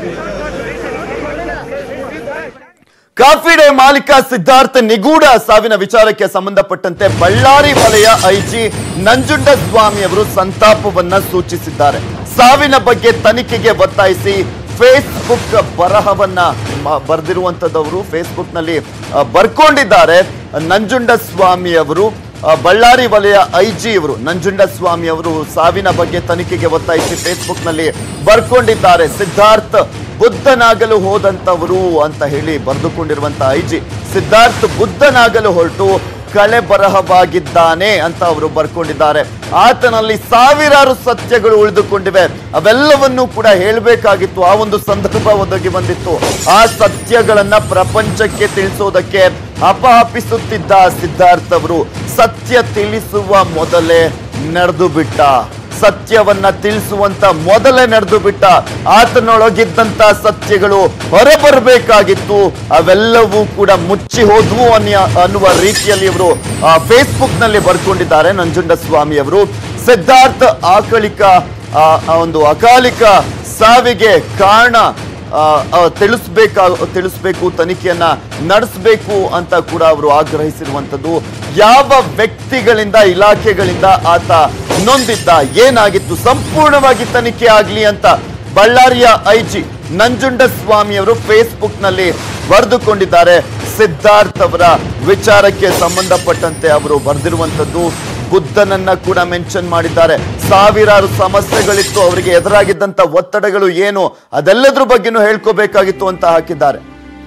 coffee day ಮಾಲೀಕ ಸಿದ್ಧಾರ್ಥ ನಿಗೂಢ ಸಾವಿನ ವಿಚಾರಕ್ಕೆ ಸಂಬಂಧಪಟ್ಟಂತೆ ಬಳ್ಳಾರಿ ವಲಯ ಐಜಿ ನಂಜುಂಡಸ್ವಾಮಿ ಅವರು ಸಂತಾಪವನ್ನ ಸೂಚಿಸಿದ್ದಾರೆ ಸಾವಿನ ಬಗ್ಗೆ ತನಿಖೆಗೆ ಒತ್ತಾಯಿಸಿ ಫೇಸ್ಬುಕ್ ಬರಹವನ್ನ ಮ- ಬರೆದಿರುವಂತದವರು ಫೇಸ್ಬುಕ್ ನಲ್ಲಿ ಆ, ಬರ್ಕೊಂಡಿದ್ದಾರೆ ನಂಜುಂಡಸ್ವಾಮಿ ಅವರು ಆ, ಬಳ್ಳಾರಿ ವಲಯ ಐಜಿ ಅವರು ನಂಜುಂಡಸ್ವಾಮಿ ಅವರು ಸಾವಿನ ಬಗ್ಗೆ ತನಿಖೆಗೆ ಒತ್ತಾಯಿಸಿ ಫೇಸ್ಬುಕ್ ನಲ್ಲಿ ಬರ್ಕೊಂಡಿದ್ದಾರೆ ಸಿದ್ಧಾರ್ಥ್ ಬುದ್ಧನಾಗಲು ಹೋದಂತವರು ಅಂತ ಹೇಳಿ ಬರೆದುಕೊಂಡಿರುವಂತ ಐಜಿ ಸಿದ್ಧಾರ್ಥ್ ಬುದ್ಧನಾಗಲು ಹೊರಟು ಕಳೆ ಬರಹವಾಗಿದ್ದಾನೆ ಅಂತ ಅವರು ಬರ್ಕೊಂಡಿದ್ದಾರೆ ಆತನಲ್ಲಿ ಸಾವಿರಾರು ಸತ್ಯಗಳು ಉಳಿದುಕೊಂಡಿವೆ ಅವೆಲ್ಲವನ್ನೂ ಕೂಡ ಹೇಳಬೇಕಾಗಿತ್ತು ಆ ಒಂದು ಸಂದರ್ಭ ಒದಗಿ ಬಂದಿತ್ತು ಆ ಸತ್ಯಗಳನ್ನ ಪ್ರಪಂಚಕ್ಕೆ ತಿಳಿಸೋದಕ್ಕೆ ಅಪಹಪಿಸುತ್ತಿದ್ದ ಸಿದ್ಧಾರ್ಥ್ ಅವರು ಸತ್ಯ ತಿಳಿಸುವ ಮೊದಲೇ ನಡೆದು ಬಿಟ್ಟ ಸತ್ಯವನ್ನ ತಿಳಿಸುವಂತ ಮೊದಲೇ ನಡೆದು ಬಿಟ್ಟ ಆತನೊಳಗಿದ್ದಂತ ಸತ್ಯಗಳು ಹೊರಬರಬೇಕಾಗಿತ್ತು ಅವೆಲ್ಲವೂ ಕೂಡ ಮುಚ್ಚಿ ಹೋದ್ವು ಅನ್ನೋ ಅನ್ನುವ ರೀತಿಯಲ್ಲಿ ಇವರು ಫೇಸ್ಬುಕ್ ನಲ್ಲಿ ಬರ್ಕೊಂಡಿದ್ದಾರೆ ನಂಜುಂಡಸ್ವಾಮಿ ಅವರು ಸಿದ್ಧಾರ್ಥ ಆಕಳಿಕ ಆ, ಆ ಒಂದು ಅಕಾಲಿಕ ಸಾವಿಗೆ ಕಾರಣ ಆ, ಆ, ತಿಳಿಸ್ಬೇಕಾ ತಿಳಿಸ್ಬೇಕು ತನಿಖೆಯನ್ನ ನಡೆಸಬೇಕು ಅಂತ ಕೂಡ ಅವರು ಆಗ್ರಹಿಸಿರುವಂತದ್ದು ಯಾವ ವ್ಯಕ್ತಿಗಳಿಂದ ಇಲಾಖೆಗಳಿಂದ ಆತ ನೊಂದಿದ್ದ ಏನಾಗಿತ್ತು ಸಂಪೂರ್ಣವಾಗಿ ತನಿಖೆ ಆಗ್ಲಿ ಅಂತ ಬಳ್ಳಾರಿಯ ಐಜಿ ನಂಜುಂಡಸ್ವಾಮಿ ಅವರು ಫೇಸ್ಬುಕ್ ನಲ್ಲಿ ಬರೆದುಕೊಂಡಿದ್ದಾರೆ ಸಿದ್ಧಾರ್ಥ್ ಅವರ ವಿಚಾರಕ್ಕೆ ಸಂಬಂಧಪಟ್ಟಂತೆ ಅವರು ಬರೆದಿರುವಂತದ್ದು ಬುದ್ಧನನ್ನ ಕೂಡ ಮೆನ್ಷನ್ ಮಾಡಿದ್ದಾರೆ ಸಾವಿರಾರು ಸಮಸ್ಯೆಗಳಿತ್ತು ಅವರಿಗೆ ಎದುರಾಗಿದ್ದಂತ ಒತ್ತಡಗಳು ಏನು ಅದೆಲ್ಲದ್ರ ಬಗ್ಗೆನೂ ಹೇಳ್ಕೋಬೇಕಾಗಿತ್ತು ಅಂತ ಹಾಕಿದ್ದಾರೆ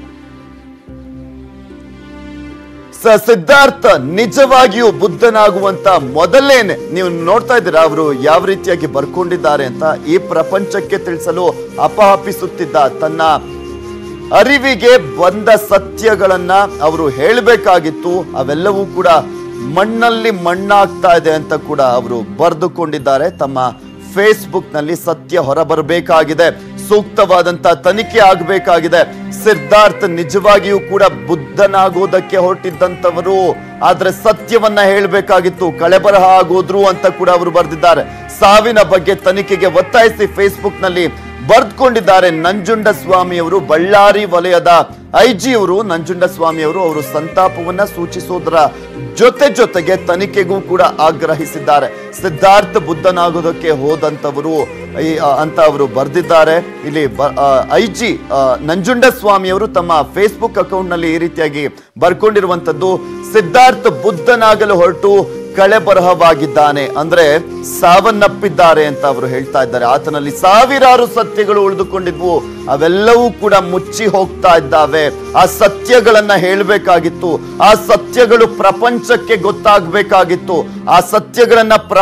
ಸ ಸಿದ್ಧಾರ್ಥ ನಿಜವಾಗಿಯೂ ಬುದ್ಧನಾಗುವಂತ ಮೊದಲೇನೆ ನೀವು ನೋಡ್ತಾ ಇದ್ದೀರಾ ಅವರು ಯಾವ ರೀತಿಯಾಗಿ ಬರ್ಕೊಂಡಿದ್ದಾರೆ ಅಂತ ಈ ಪ್ರಪಂಚಕ್ಕೆ ತಿಳಿಸಲು ಅಪಹಪಿಸುತ್ತಿದ್ದ ತನ್ನ ಅರಿವಿಗೆ ಬಂದ ಸತ್ಯಗಳನ್ನ ಅವರು ಹೇಳಬೇಕಾಗಿತ್ತು ಅವೆಲ್ಲವೂ ಕೂಡ ಮಣ್ಣಲ್ಲಿ ಮಣ್ಣಾಗ್ತಾ ಇದೆ ಅಂತ ಕೂಡ ಅವರು ಬರೆದುಕೊಂಡಿದ್ದಾರೆ ತಮ್ಮ ಫೇಸ್ಬುಕ್ ನಲ್ಲಿ ಸತ್ಯ ಹೊರಬರಬೇಕಾಗಿದೆ ಸೂಕ್ತವಾದಂತ ತನಿಖೆ ಆಗಬೇಕಾಗಿದೆ ಸಿದ್ಧಾರ್ಥ್ ನಿಜವಾಗಿಯೂ ಕೂಡ ಬುದ್ಧನಾಗೋದಕ್ಕೆ ಹೊರಟಿದ್ದಂತವರು ಆದ್ರೆ ಸತ್ಯವನ್ನ ಹೇಳಬೇಕಾಗಿತ್ತು ಕಳೆಬರಹ ಆಗೋದ್ರು ಅಂತ ಕೂಡ ಅವರು ಬರೆದಿದ್ದಾರೆ ಸಾವಿನ ಬಗ್ಗೆ ತನಿಖೆಗೆ ಒತ್ತಾಯಿಸಿ ಫೇಸ್ಬುಕ್ ನಲ್ಲಿ ಬರ್ದ್ಕೊಂಡಿದ್ದಾರೆ ನಂಜುಂಡಸ್ವಾಮಿ ಅವರು ಬಳ್ಳಾರಿ ವಲಯದ ಐಜಿ ಅವರು ನಂಜುಂಡಸ್ವಾಮಿ ಅವರು ಅವರು ಸಂತಾಪವನ್ನ ಸೂಚಿಸೋದರ ಜೊತೆ ಜೊತೆಗೆ ತನಿಖೆಗೂ ಕೂಡ ಆಗ್ರಹಿಸಿದ್ದಾರೆ ಸಿದ್ಧಾರ್ಥ ಬುದ್ಧನಾಗೋದಕ್ಕೆ ಹೋದಂತವರು ಈ, ಆ, ಅಂತ ಅವರು ಬರೆದಿದ್ದಾರೆ ಇಲ್ಲಿ ಐಜಿ ನಂಜುಂಡಸ್ವಾಮಿ ಅವರು ತಮ್ಮ ಫೇಸ್ಬುಕ್ ಅಕೌಂಟ್ ನಲ್ಲಿ ಈ ರೀತಿಯಾಗಿ ಬರ್ಕೊಂಡಿರುವಂತದ್ದು ಸಿದ್ಧಾರ್ಥ ಬುದ್ಧನಾಗಲು ಹೊರಟು ಕಳೆ ಬರಹವಾಗಿದ್ದಾನೆ ಅಂದ್ರೆ ಸಾವನ್ನಪ್ಪಿದ್ದಾರೆ ಅಂತ ಅವರು ಹೇಳ್ತಾ ಇದ್ದಾರೆ ಆತನಲ್ಲಿ ಸಾವಿರಾರು ಸತ್ಯಗಳು ಉಳಿದುಕೊಂಡಿದ್ವು ಅವೆಲ್ಲವೂ ಕೂಡ ಮುಚ್ಚಿ ಹೋಗ್ತಾ ಇದ್ದಾವೆ ಆ ಸತ್ಯಗಳನ್ನ ಹೇಳಬೇಕಾಗಿತ್ತು ಆ ಸತ್ಯಗಳು ಪ್ರಪಂಚಕ್ಕೆ ಗೊತ್ತಾಗಬೇಕಾಗಿತ್ತು ಆ ಸತ್ಯಗಳನ್ನ ಪ್ರ